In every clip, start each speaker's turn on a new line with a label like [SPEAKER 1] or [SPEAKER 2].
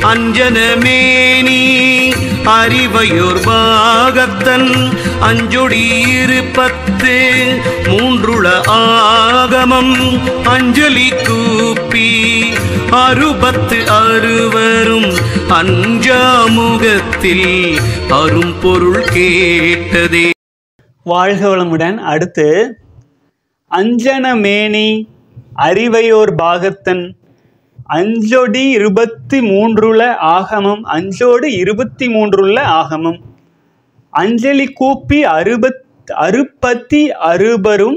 [SPEAKER 1] அஞ்சனமேனி அறிவையோர் பாகத்தன் அஞ்சொடி இருபத்து மூன்றுள ஆகமம் அஞ்சலி கூப்பி அறுபத்து அறுவரும் அஞ்சாமுகத்தில் அரும்பொருள் கேட்டதே
[SPEAKER 2] வாழ்க வளமுடன் அடுத்து அஞ்சனமேனி அறிவையோர் பாகத்தன் அஞ்சொடி இருபத்தி மூன்றுல ஆகமம் அஞ்சோடு இருபத்தி மூன்றுள்ள ஆகமம் அஞ்சலி கூப்பி அறுபத் அறுபத்தி அறுபரும்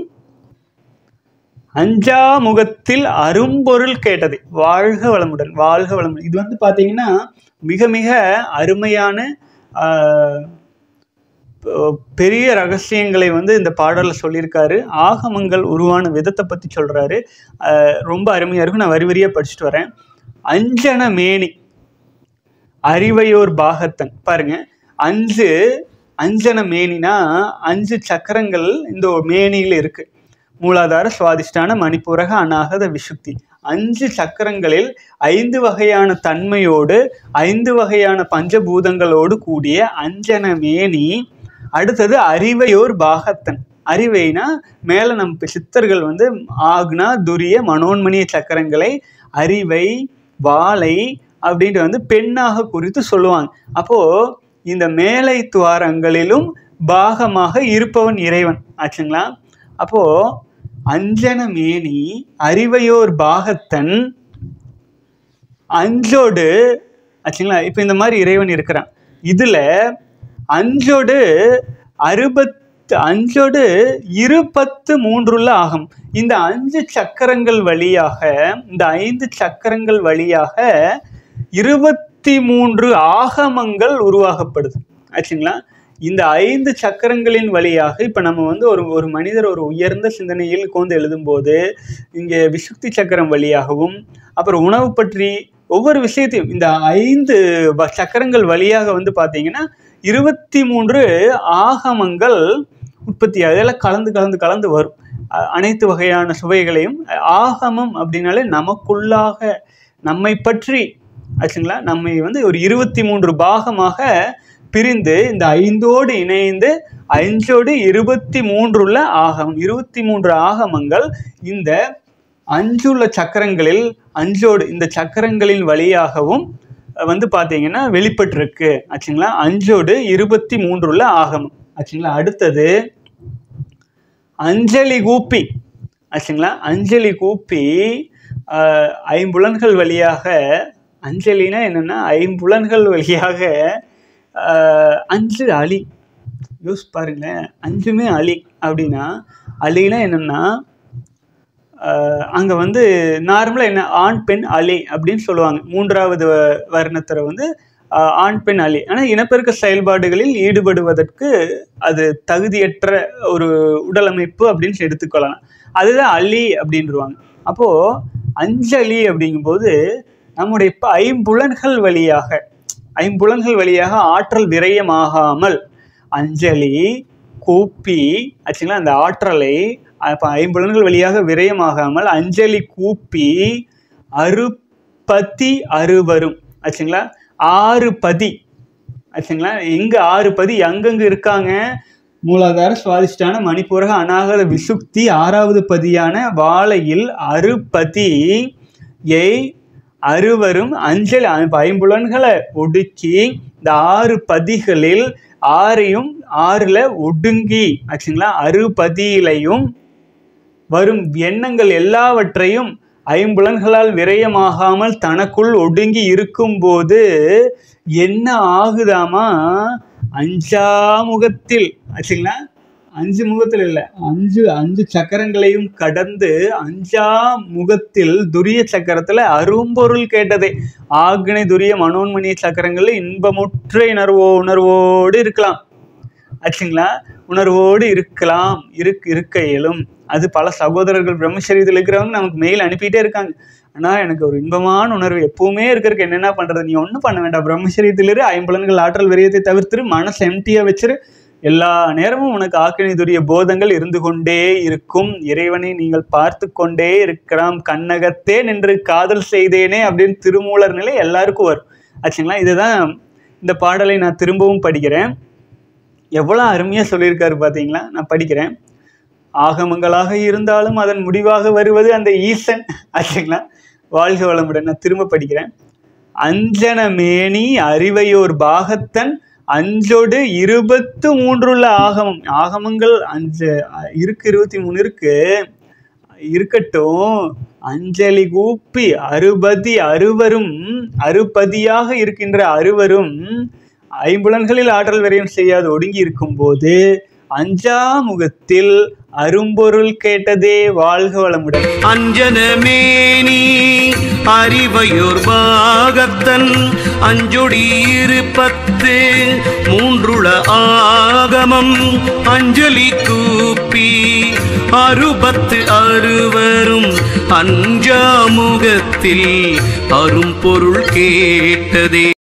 [SPEAKER 2] அஞ்சாமுகத்தில் அரும்பொருள் கேட்டது வாழ்க வளமுடன் வாழ்க வளமுடன் இது வந்து பார்த்தீங்கன்னா மிக மிக அருமையான ஆஹ், பெரிய ரகசியங்களை வந்து இந்த பாடலில் சொல்லியிருக்காரு ஆகமங்கள் உருவான விதத்தை பற்றி சொல்கிறாரு ரொம்ப அருமையாக இருக்கும் நான் வரி வரியாக படிச்சுட்டு வரேன் அஞ்சன மேனி அறிவையோர் பாகத்தன் பாருங்க அஞ்சு அஞ்சன மேனினா அஞ்சு சக்கரங்கள் இந்த மேனியில் இருக்கு மூலாதார சுவாதிஷ்டான மணிப்பூரக அநாகத விசுக்தி அஞ்சு சக்கரங்களில் ஐந்து வகையான தன்மையோடு ஐந்து வகையான பஞ்சபூதங்களோடு கூடிய அஞ்சன மேனி அடுத்தது அறிவையோர் பாகத்தன் அறிவைனா மேலே நம்ம சித்தர்கள் வந்து ஆக்னா துரிய மனோன்மணிய சக்கரங்களை அறிவை வாளை அப்படின்ட்டு வந்து பெண்ணாக குறித்து சொல்லுவாங்க அப்போ இந்த மேலை துவாரங்களிலும் பாகமாக இருப்பவன் இறைவன் ஆச்சுங்களா அப்போ அஞ்சன மேனி அறிவையோர் பாகத்தன் அஞ்சோடு ஆச்சுங்களா இப்போ இந்த மாதிரி இறைவன் இருக்கிறான் இதுல அஞ்சோடு அறுபத்து அஞ்சோடு இருபத்து மூன்றுள்ள ஆகும் இந்த அஞ்சு சக்கரங்கள் வழியாக இந்த ஐந்து சக்கரங்கள் வழியாக இருபத்தி மூன்று ஆகமங்கள் உருவாகப்படுது ஆச்சுங்களா இந்த ஐந்து சக்கரங்களின் வழியாக இப்போ நம்ம வந்து ஒரு ஒரு மனிதர் ஒரு உயர்ந்த சிந்தனையில் கோந்து எழுதும்போது இங்கே விசுக்தி சக்கரம் வழியாகவும் அப்புறம் உணவு பற்றி ஒவ்வொரு விஷயத்தையும் இந்த ஐந்து வ- சக்கரங்கள் வழியாக வந்து பார்த்தீங்கன்னா இருபத்தி மூன்று ஆகமங்கள் உற்பத்தி அதெல்லாம் கலந்து கலந்து கலந்து வரும் அ- அனைத்து வகையான சுவைகளையும் ஆகமம் அப்படின்னாலே நமக்குள்ளாக நம்மை பற்றி ஆச்சுங்களா நம்மை வந்து ஒரு இருபத்தி மூன்று பாகமாக பிரிந்து இந்த ஐந்தோடு இணைந்து அஞ்சோடு இருபத்தி மூன்றுள்ள ஆகமம் இருபத்தி மூன்று ஆகமங்கள் இந்த அஞ்சுள்ள சக்கரங்களில் அஞ்சோடு இந்த சக்கரங்களின் வழியாகவும் வந்து பார்த்தீங்கன்னா வெளிப்பட்டிருக்கு ஆச்சுங்களா அஞ்சோடு இருபத்தி மூன்றுள்ள ஆகமம் ஆச்சுங்களா அடுத்தது அஞ்சலி கூப்பி ஆச்சுங்களா அஞ்சலி கூப்பி ஆஹ், ஐம்புலன்கள் வழியாக அஞ்சலினா என்னன்னா ஐம்புலன்கள் வழியாக ஆஹ், அஞ்சு அலி யோசிச்சு பாருங்களேன் அஞ்சுமே அலி அப்படின்னா அலினா என்னன்னா அங்கே வந்து நார்மலாக என்ன ஆண் பெண் அலி அப்படின்னு சொல்லுவாங்க மூன்றாவது வ- வர்ணத்தில் வந்து ஆஹ், ஆண் பெண் அலி ஆனால் இனப்பெருக்க செயல்பாடுகளில் ஈடுபடுவதற்கு அது தகுதியற்ற ஒரு உடலமைப்பு அப்படின்னு எடுத்துக்கொள்ளலாம் அதுதான் அலி அப்படின்றவாங்க அப்போது அஞ்சலி அப்படிங்கும்போது நம்முடைய இப்போ ஐம்புலன்கள் வழியாக ஐம்புலன்கள் வழியாக ஆற்றல் விரயமாகாமல் அஞ்சலி கூப்பி ஆச்சுங்களா அந்த ஆற்றலை அப்போ ஐம்புலன்கள் வழியாக விரயமாகாமல் அஞ்சலி கூப்பி அறுபதி அறுவரும் ஆச்சுங்களா ஆறு பதி ஆச்சுங்களா எங்க ஆறு பதி அங்கங்க இருக்காங்க மூலாதார சுவாதிஷ்டான மணிப்பூரக அநாகத விசுக்தி ஆறாவது பதியான வாழையில் அறுபதி எய் அறுவரும் அஞ்சல் ஐ- ஐம்புலன்களை ஒடுக்கி இந்த ஆறு பதிகளில் ஆறையும் ஆறுல ஒடுங்கி ஆச்சுங்களா அறுபதியிலையும் வரும் எண்ணங்கள் எல்லாவற்றையும் ஐம்புலன்களால் விரயமாகாமல் தனக்குள் ஒடுங்கி இருக்கும்போது என்ன ஆகுதாமா அஞ்சாமுகத்தில் ஆச்சுங்களா அஞ்சு முகத்தில் இல்லை அஞ்சு அஞ்சு சக்கரங்களையும் கடந்து அஞ்சா முகத்தில் துரிய சக்கரத்தில் அரும்பொருள் கேட்டதே ஆக்னை துரிய மனோன்மணிய சக்கரங்களில் இன்பமுற்ற உணர்வோ உணர்வோடு இருக்கலாம் ஆச்சுங்களா உணர்வோடு இருக்கலாம் இருக் இருக்க இயலும் அது பல சகோதரர்கள் பிரம்மச்சரியத்தில் இருக்கிறவங்க நமக்கு மெயில் அனுப்பிட்டே இருக்காங்க அண்ணா எனக்கு ஒரு இன்பமான உணர்வு எப்பவுமே இருக்கிறதுக்கு என்னென்ன பண்ணுறது நீ ஒன்றும் பண்ண வேண்டாம் பிரம்மச்சரியத்தில் இரு ஐம்புலன்கள் ஆற்றல் விரயத்தை தவிர்த்துரு மனசு எம்டியாக வச்சிரு எல்லா நேரமும் உனக்கு ஆக்கினிதுரிய போதங்கள் இருந்து கொண்டே இருக்கும் இறைவனை நீங்கள் பார்த்து கொண்டே இருக்கலாம் கண்ணகத்தே நின்று காதல் செய்தேனே அப்படின்னு திருமூலர் நிலை எல்லாருக்கும் வரும் ஆச்சுங்களா இதுதான் இந்த பாடலை நான் திரும்பவும் படிக்கிறேன் எவ்வளோ அருமையாக சொல்லியிருக்காரு பார்த்தீங்களா நான் படிக்கிறேன் ஆகமங்களாக இருந்தாலும் அதன் முடிவாக வருவது அந்த ஈசன் ஆச்சுங்களா வாழ்க வளமுடன் நான் திரும்ப படிக்கிறேன் அஞ்சன மேனி அறிவையோர் பாகத்தன் அஞ்சோடு இருபத்து மூன்றுள்ள ஆகமம் ஆகமங்கள் அஞ்சு அஹ், இருக்கு இருபத்தி மூணு இருக்கு இருக்கட்டும் அஞ்சலி கூப்பி அறுபதி அறுவரும் அறுபதியாக இருக்கின்ற அறுவரும் ஐம்புலன்களில் ஆற்றல் விரயம் செய்யாது ஒடுங்கி இருக்கும்போது அஞ்சா முகத்தில் அரும்பொருள் கேட்டதே வாழ்க வளமுடன்
[SPEAKER 1] அஞ்சனமேனி அறிவையோர் பாகத்தன் அஞ்சொடி இருபத்து மூன்றுள ஆகமம் அஞ்சலி கூப்பி அறுபத்து அறுவரும் அஞ்சாமுகத்தில் அரும்பொருள் கேட்டதே